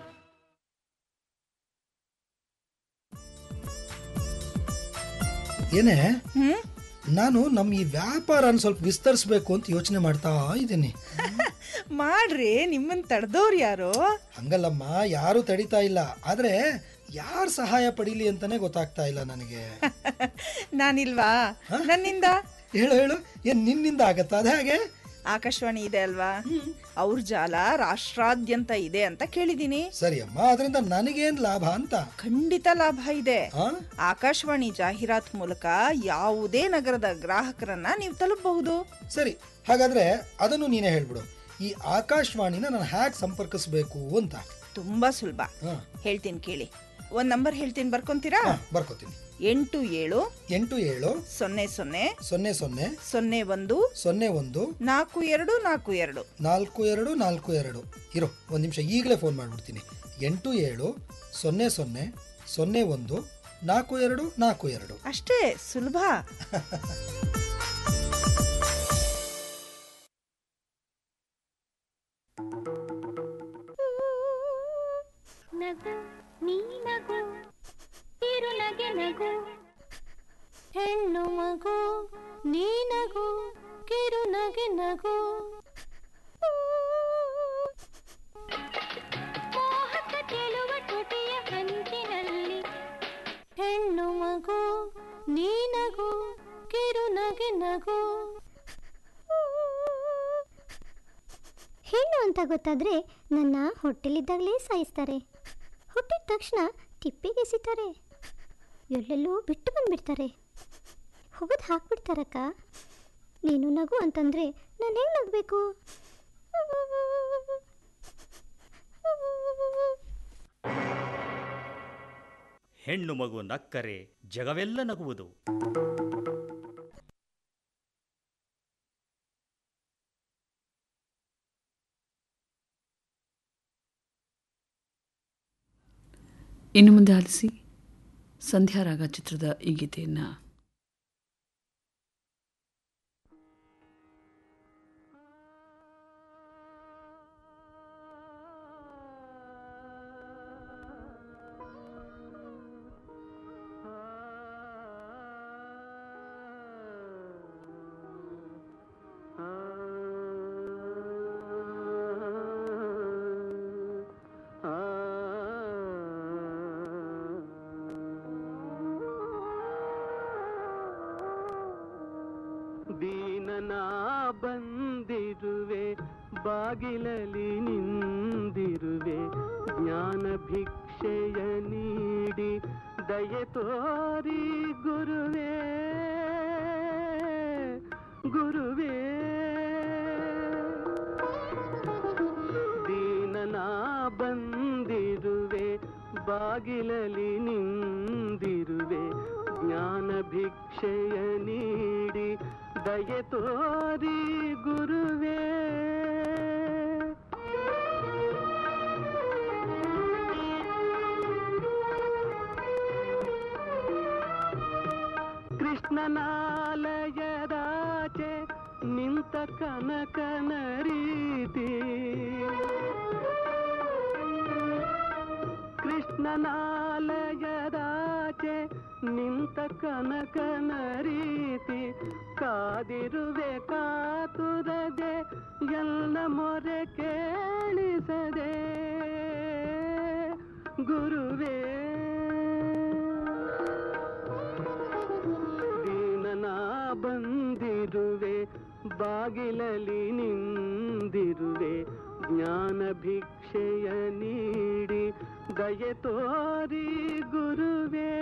ಏನೇ ನಾನು ನಮ್ಮ ಈ ವ್ಯಾಪಾರನ ಸ್ವಲ್ಪ ವಿಸ್ತರಿಸ್ಬೇಕು ಅಂತ ಯೋಚನೆ ಮಾಡ್ತಾ ಇದ್ದೀನಿ ಮಾಡ್ರಿ ನಿಮ್ಮನ್ ತಡೆದವ್ರು ಯಾರು ಹಂಗಲ್ಲಮ್ಮ ಯಾರು ತಡಿತಾ ಇಲ್ಲ ಆದ್ರೆ ಯಾರ ಸಹಾಯ ಪಡೀಲಿ ಅಂತಾನೆ ಗೊತ್ತಾಗ್ತಾ ಇಲ್ಲ ನನಗೆ ನಾನಿಲ್ವಾ ನನ್ನಿಂದ ಹೇಳು ಹೇಳು ಏನ್ ನಿನ್ನಿಂದ ಆಗತ್ತಾ ಅದ ಹಾಗೆ ಆಕಾಶವಾಣಿ ಇದೆ ಅಲ್ವಾ ಅವ್ರ ಜಾಲ ರಾಷ್ಟ್ರಾದ್ಯಂತ ಇದೆ ಅಂತ ಕೇಳಿದೀನಿ ಸರಿ ಅಮ್ಮ ಅದರಿಂದ ನನಗೇನ್ ಲಾಭ ಅಂತ ಖಂಡಿತ ಲಾಭ ಇದೆ ಆಕಾಶವಾಣಿ ಜಾಹೀರಾತ್ ಮೂಲಕ ಯಾವುದೇ ನಗರದ ಗ್ರಾಹಕರನ್ನ ನೀವು ತಲುಪಬಹುದು ಸರಿ ಹಾಗಾದ್ರೆ ಅದನ್ನು ನೀನೇ ಹೇಳ್ಬಿಡು ಈ ಆಕಾಶವಾಣಿನ ನಾನು ಹ್ಯಾಕ್ ಸಂಪರ್ಕಿಸ್ಬೇಕು ಅಂತ ತುಂಬಾ ಸುಲಭ ಹೇಳ್ತೀನಿ ಕೇಳಿ ಒಂದ್ ನಂಬರ್ ಹೇಳ್ತೀನಿ ಬರ್ಕೊಂತೀರಾ ಬರ್ಕೋತೀನಿ ಎಂಟು ಏಳು ಎಂಟು ಏಳು ಸೊನ್ನೆ ಸೊನ್ನೆ ಸೊನ್ನೆ ಸೊನ್ನೆ ಸೊನ್ನೆ ಒಂದು ಸೊನ್ನೆ ಒಂದು ನಾಲ್ಕು ಎರಡು ನಾಲ್ಕು ಎರಡು ನಾಲ್ಕು ಎರಡು ನಾಲ್ಕು ಎರಡು ಇರೋ ಒಂದು ನಿಮಿಷ ಈಗಲೇ ಫೋನ್ ಮಾಡಿಬಿಡ್ತೀನಿ ಎಂಟು ಏಳು ಸೊನ್ನೆ ಸೊನ್ನೆ ಸೊನ್ನೆ ಒಂದು ನಾಲ್ಕು ಎರಡು ನಾಲ್ಕು ಎರಡು ಅಷ್ಟೇ ಸುಲಭ ನಗು ನೀ ನಗು ತಿರು ನಗೆ ನಗು ಹೆಣ್ಣು ಮಗು ನೀ ನಗು ಕಿರು ನಗೆ ನಗು ಮೋಹಕ ಚೆಲುವ ತುಟಿಯ ಕಂಚಿನಲ್ಲಿ ಹೆಣ್ಣು ಮಗು ನೀ ನಗು ಕಿರು ನಗೆ ನಗು ಹೆಣ್ಣು ಅಂತ ಗೊತ್ತಾದ್ರೆ ನನ್ನ ಹೊಟ್ಟೆಲಿದ್ದಾಗಲೇ ಸಾಯಿಸ್ತಾರೆ ಹುಟ್ಟಿದ ತಕ್ಷಣ ಟಿಪ್ಪಿಗೆಸಿತಾರೆ ಎಲ್ಲೆಲ್ಲೂ ಬಿಟ್ಟು ಬಂದ್ಬಿಡ್ತಾರೆ ಹೋಗೋದು ಹಾಕ್ಬಿಡ್ತಾರಕ್ಕ ನೀನು ನಗು ಅಂತಂದ್ರೆ ನಾನು ಹೆಂಗೆ ನಗಬೇಕು ಹೆಣ್ಣು ಮಗು ನಕ್ಕರೆ ಜಗವೆಲ್ಲ ನಗುವುದು ಇನ್ನು ಮುಂದೆ ಆಲಿಸಿ ಸಂಧ್ಯಾರಾಗ ಚಿತ್ರದ ಈ ಗೀತೆಯನ್ನು ದೀನನಾ ಬಂದಿರುವೆ ಬಾಗಿಲಲಿ ನಿಂದಿರುವೆ ಜ್ಞಾನ ಭಿಕ್ಷೆಯ ನೀಡಿ ದಯೆ ತೋರಿ ಗುರುವೇ ಗುರುವೇ ದೀನನಾ ಬಂದಿರುವೆ ಬಾಗಿಲಲಿ ನಿಂದಿರುವೆ ಜ್ಞಾನ ಭಿಕ್ಷೆಯ ನೀಡಿ ದಯೆ ತೋರಿ ಗುರುವೇ ಕೃಷ್ಣನಾಲಯದಾಚೆ ನಿಂತ ಕನಕನ ರೀತಿ ಕೃಷ್ಣನಾಲಯದಾಚೆ ನಿಂತ ಕನಕನ ರೀತಿ ಕಾದಿರುವೆ ಕಾತುರದೆ ಎಲ್ಲ ಮೊರೆ ಕೇಳಿಸದೆ ಗುರುವೇ ದೀನನಾ ಬಂದಿರುವೆ ಬಾಗಿಲಲಿ ನಿಂದಿರುವೆ ಜ್ಞಾನ ಭಿಕ್ಷೆಯ ನೀಡಿ ದಯೆ ತೋರಿ ಗುರುವೇ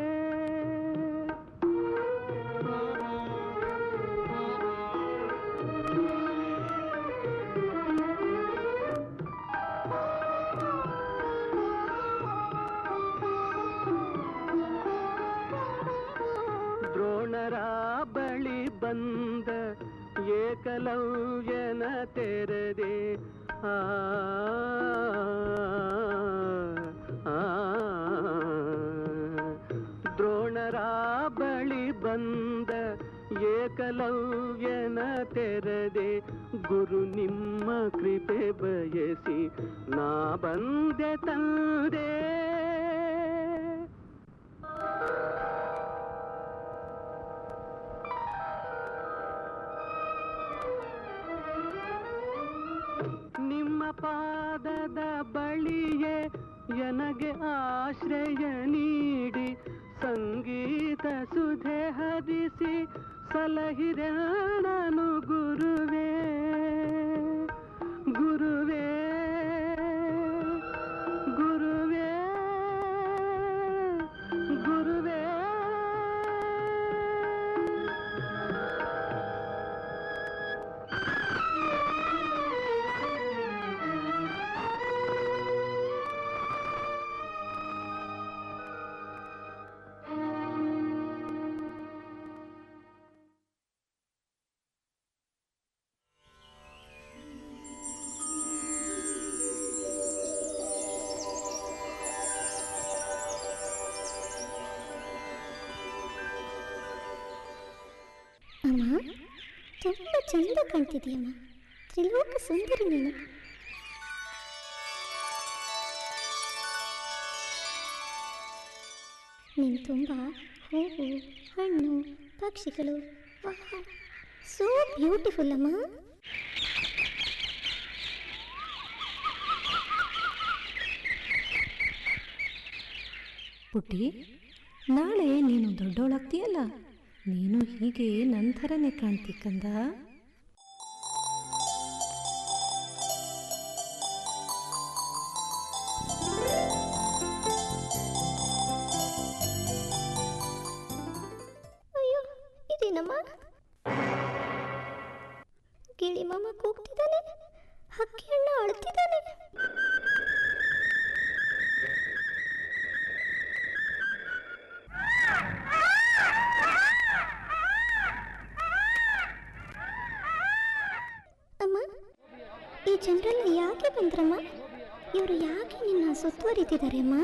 ದ್ರೋಣರ ಬಳಿ ಬಂದ ಏಕಲವ್ಯನ ತೆರೆದೆ ಆ ಆ, ದ್ರೋಣರ ಬಳಿ ಬಂದ ಏಕಲವ್ಯನ ತೆರೆದೆ ಗುರು ನಿಮ್ಮ ಕೃಪೆ ಬಯಸಿ ನಾ ಬಂದೆ ತಂದೆ ನಿಮ್ಮ ಪಾದದ ಬಳಿಯೇ ನನಗೆ ಆಶ್ರಯ ನೀಡಿ ಸಂಗೀತ ಸುಧೆ ಹರಿಸಿ ಸಲಹಿರೆ ನಾನು ಗುರುವೇ ಗುರುವೇ ಗುರುವೇ ಗುರುವೇ ಅಮ್ಮ ತುಂಬ ಚಂದ ಕಾಣ್ತಿದೆಯಮ್ಮ ತ್ರಿಲೋಕ ಸುಂದರಿ ನೀನು ನೀನು ತುಂಬ ಹೂವು ಹಣ್ಣು ಪಕ್ಷಿಗಳು ಸೋ ಬ್ಯೂಟಿಫುಲ್ ಅಮ್ಮ ಪುಟ್ಟಿ ನಾಳೆ ನೀನು ದೊಡ್ಡವಳಾಗ್ತೀಯಲ್ಲ ನೀನು ಹೀಗೆ ನನ್ನ ಥರನೇ ಕಾಣ್ತಿ ಕಂದ ಅಯ್ಯೋ ಇದೇನಮ್ಮ ಗಿಳಿ ಮಾಮ ಕೂಗ್ತಿದ್ದಾನೆ ಹಕ್ಕಿ ಅಣ್ಣ ಅಳ್ತಿದ್ದಾನೆ ಅಮ್ಮ ಈ ಜನರೆಲ್ಲ ಯಾಕೆ ಬಂದ್ರಮ್ಮ ಇವರು ಯಾಕೆ ನಿನ್ನ ಸುತ್ತುವರಿತಿದ್ದಾರೆ ಅಮ್ಮ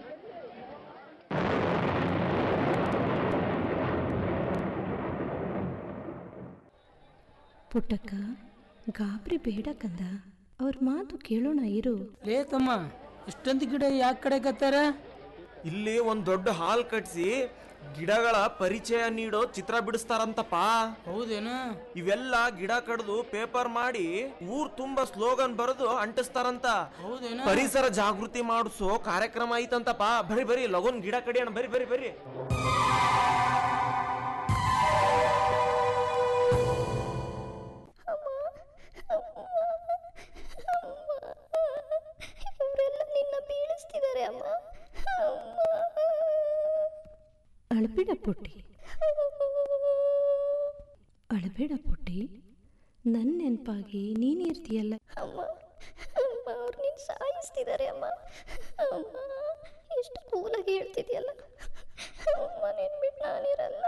ಪುಟ್ಟಕ್ಕ ಗಾಬರಿ ಬೇಡ ಕಂದ ಅವ್ರ ಮಾತು ಕೇಳೋಣ ಇರು ಲೇ ತಮ್ಮ ಇಷ್ಟೊಂದು ಗಿಡ ಯಾಕೆ ಕಡೆಗತ್ತಾರ ಇಲ್ಲಿ ಒಂದ್ ದೊಡ್ಡ ಹಾಲ್ ಕಟ್ಸಿ ಗಿಡಗಳ ಪರಿಚಯ ನೀಡೋ ಚಿತ್ರ ಬಿಡಿಸ್ತಾರಂತಪ್ಪ ಹೌದೇನು ಇವೆಲ್ಲ ಗಿಡ ಕಡ್ದು ಪೇಪರ್ ಮಾಡಿ ಊರ್ ತುಂಬಾ ಸ್ಲೋಗನ್ ಬರೆದು ಅಂಟಿಸ್ತಾರಂತ ಹೌದೇನು ಪರಿಸರ ಜಾಗೃತಿ ಮಾಡಿಸೋ ಕಾರ್ಯಕ್ರಮ ಐತಂತಪ್ಪ ಬರಿ ಬರಿ ಲಗೋನ್ ಗಿಡ ಕಡಿಯೋಣ ಬರಿ ಬರಿ ಬರಿ ಅಳಬೇಡ ಪುಟ್ಟಿ ಅಳಬೇಡ ಪುಟ್ಟಿ ನನ್ನ ನೆನಪಾಗಿ ನೀನಿರ್ತೀಯಲ್ಲ ಅಮ್ಮ ಅಮ್ಮ ಅವ್ರು ನೀನು ಸಾಯಿಸ್ತಿದ್ದಾರೆ ಅಮ್ಮ ಅಮ್ಮ ಎಷ್ಟು ಕೂಲಾಗಿ ಹೇಳ್ತಿದ್ಯಲ್ಲ ಅಮ್ಮ ನೀನು ಬಿಟ್ಟು ನಾನಿರಲ್ಲ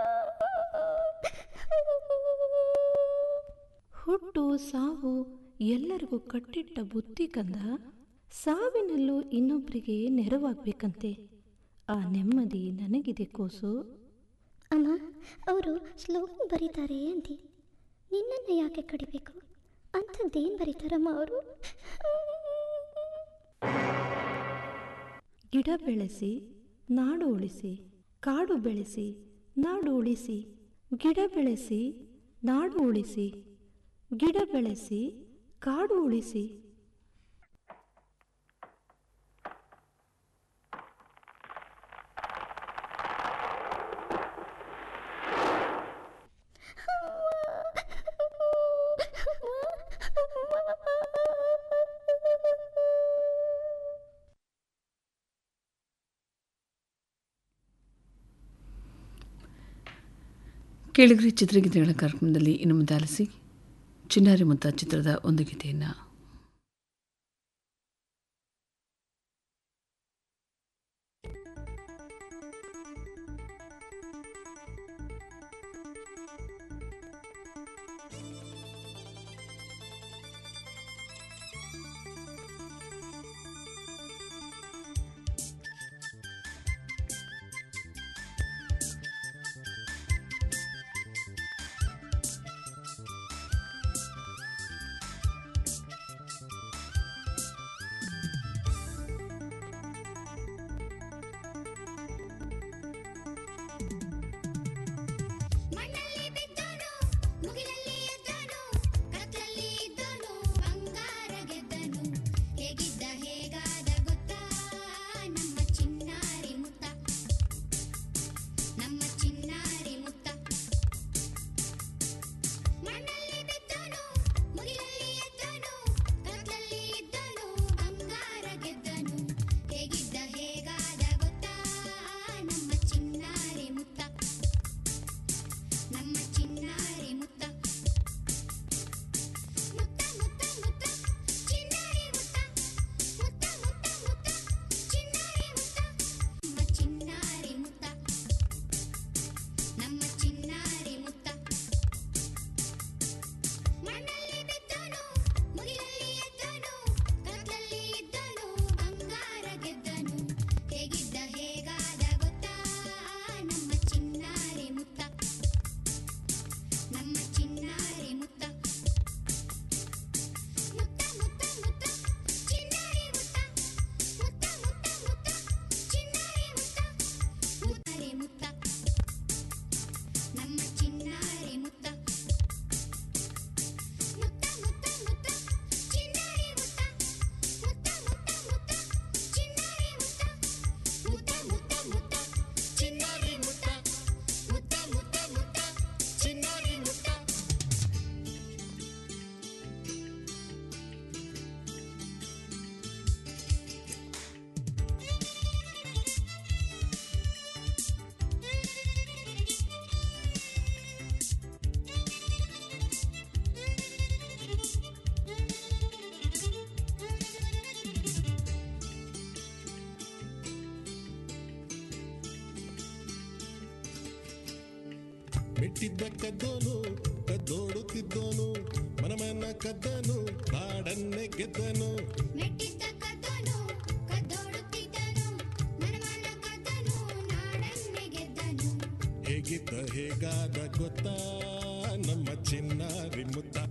ಹುಟ್ಟು ಸಾವು ಎಲ್ಲರಿಗೂ ಕಟ್ಟಿಟ್ಟ ಬುದ್ಧಿ ಕಂದ ಸಾವಿನಲ್ಲೂ ಇನ್ನೊಬ್ಬರಿಗೆ ನೆರವಾಗಬೇಕಂತೆ ಆ ನೆಮ್ಮದಿ ನನಗಿದೆ ಕೋಸು ಅಮ್ಮ ಅವರು ಶ್ಲೋಕ ಬರೀತಾರೆ ಅಂತಿ ನಿನ್ನನ್ನು ಯಾಕೆ ಕಡಿಬೇಕು ಅಂಥದ್ದೇನು ಬರೀತಾರಮ್ಮ ಅವರು ಗಿಡ ಬೆಳೆಸಿ ನಾಡು ಉಳಿಸಿ ಕಾಡು ಬೆಳೆಸಿ ನಾಡು ಉಳಿಸಿ ಗಿಡ ಬೆಳೆಸಿ ನಾಡು ಉಳಿಸಿ ಗಿಡ ಬೆಳೆಸಿ ಕಾಡು ಉಳಿಸಿ ಕೇಳಿಗ್ರಿ ಚಿತ್ರಗೀತೆಗಳ ಕಾರ್ಯಕ್ರಮದಲ್ಲಿ ಇನ್ನು ಮುಂದೆ ಆಲಿಸಿ ಚಿನ್ನಾರಿ ಮುತ್ತ ಚಿತ್ರದ ಒಂದು ಗೀತೆಯನ್ನು ಮಣ್ಣಲ್ಲಿ ಬಿದ್ದನು ಮುಗಿಲಲ್ಲಿ ಎದ್ದನು ಕತ್ತಲಲ್ಲಿ ಇದ್ದನು ಬಂಗಾರ ಗೆದ್ದನು ಹೇಗಿದ್ದ ಹೇಗಾದ ಗೊತ್ತಾ ನಮ್ಮ ಚಿನ್ನಾರಿ ಮುತ್ತ ನಮ್ಮ ಚಿನ್ನಾರಿ ಮುತ್ತ ಮಣ್ಣಲ್ಲಿ ಬಿದ್ದನು ಮುಗಿಲಲ್ಲಿ ಎದ್ದನು ಕತ್ತಲಲ್ಲಿ ಇದ್ದನು ಬಂಗಾರ ಗೆದ್ದನು ಹೇಗಿದ್ದ ಹೇಗಾದ ಗೊತ್ತಾ ನಮ್ಮ ಚಿನ್ನಾರಿ ಮುತ್ತ ನಮ್ಮ ಚಿನ್ನಾರಿ ಮುತ್ತ ಮುತ್ತ ಮುತ್ತ ಮುತ್ತ ಚಿನ್ನಾರಿ ಮುತ್ತ ಮುತ್ತ ಮುತ್ತ ಮುತ್ತ ಚಿನ್ನಾರಿ ಮುತ್ತ ನಮ್ಮ ಚಿನ್ನಾರಿ ಮುತ್ತ ನಮ್ಮ ಚಿನ್ನಾರಿ ಮುತ್ತ ಮಣ್ಣಲ್ಲಿ ಬಿದ್ದನು ಮುಗಿಲಲ್ಲಿ ಎದ್ದನು ಕತ್ತಲಲ್ಲಿ ಇದ್ದನು ಬಂಗಾರ ಗೆದ್ದನು ಹೇಗಿದ್ದ ಹೇಗಾದ ಗೊತ್ತಾ ನಮ್ಮ ಚಿನ್ನಾರಿ ಮುತ್ತ ನಮ್ಮ ಚಿನ್ನಾರಿ ಮುತ್ತ ಮುತ್ತ ಮುತ್ತ ಮುತ್ತ ಚಿನ್ನಾರಿ ಮುತ್ತ ಮುತ್ತ ಮುತ್ತ ಮುತ್ತ ಚಿನ್ನಾರಿ ಮುತ್ತ ಮುತ್ತಾರಿ ಮುತ್ತ ನಮ್ಮ ಚಿನ್ನಾರಿ ಮುತ್ತ ಮುತ್ತ ಮುತ್ತ ಮುತ್ತ ಚಿನ್ನಾರಿ ಮುತ್ತ ಮುತ್ತ ಮುತ್ತ ಮುತ್ತ ಚಿನ್ನಾರಿ ಮುತ್ತ ಮುತ್ತ ಮುತ್ತ ಮುತ್ತ ಚಿನ್ನಾರಿ ಮುತ್ತ ಮುತ್ತ ಮುತ್ತ ಮುತ್ತ ಚಿನ್ನಾರಿ ಮುತ್ತ ಮೆಟ್ಟಿದ್ದ ಕದ್ದೋನು ಕದ್ದೋಡುತ್ತಿದ್ದೋನು ಮನಮನ ಕದ್ದನು ನಾಡನ್ನೇ ಗೆದ್ದನು ಮೆಟ್ಟಿದ್ದ ಕದ್ದನು ಕದ್ದೋಡುತ್ತಿದ್ದನು ಮನಮನ ಕದ್ದನು ನಾಡನ್ನೇ ಗೆದ್ದನು ಹೇಗಿದ್ದ ಹೇಗಾದ ಗೊತ್ತಾ ನಮ್ಮ ಚಿನ್ನಾರಿ ಮುತ್ತ